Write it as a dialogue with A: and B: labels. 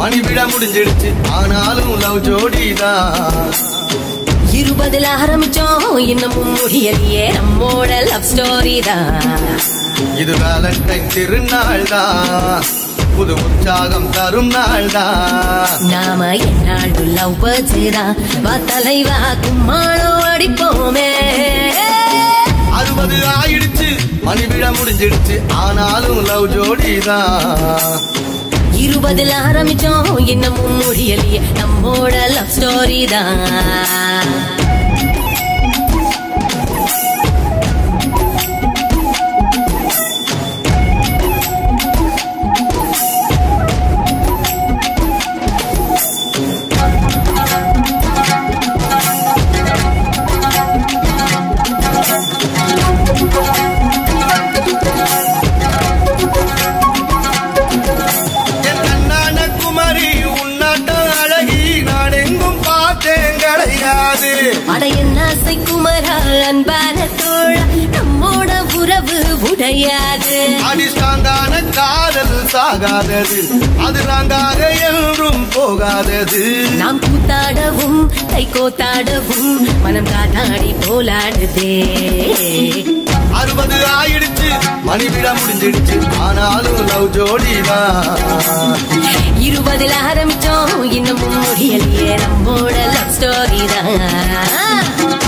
A: மணி விட முடிஞ்சிடுச்சு ஆனாலும் லவ் ஜோடிதான்
B: இருபதுல ஆரம்பிச்சோம் இன்னமும் முடியலையே நம்மோட லவ் ஸ்டோரி தான்
A: இது வேலண்டைன் திருநாள் தான் புது உற்சாகம் தரும் நாள் தான்
B: நாம என்னாலும் லவ் பர்த்டேதான் வா தலைவா கும்மாளம் அடிப்போமே
A: அறுபது ஆயிடுச்சு மணி விட முடிஞ்சிடுச்சு ஆனாலும் லவ் ஜோடிதான்
B: இருபதுல ஆரம்பிச்சோம் இன்னமும் முடியலையே நம்மோட லவ் ஸ்டோரி தான்
A: என் கண்ணான குமரி உன்னாட்டம் அழகி நான் எங்கும் பார்த்தேன் கிடையாது
B: அட என்ன குமரா அன்பான தோழ நம்மோட உறவு உடையாது
A: அடிஸ்டாங்கான காதல் சாகாதது அது நாங்காக என்றும் போகாதது
B: நாம் கூத்தாடவும் கை கோத்தாடவும் மனம் காத்தாடி போலாடுதே
A: அறுபது ஆயிடுச்சு மணி விட முடிஞ்சிடுச்சு ஆனாலும் லவ் ஜோடிதான்
B: இருபதுல ஆரம்பிச்சோம் இன்னமும் முடியலையே நம்மோட லவ் ஸ்டோரி தான்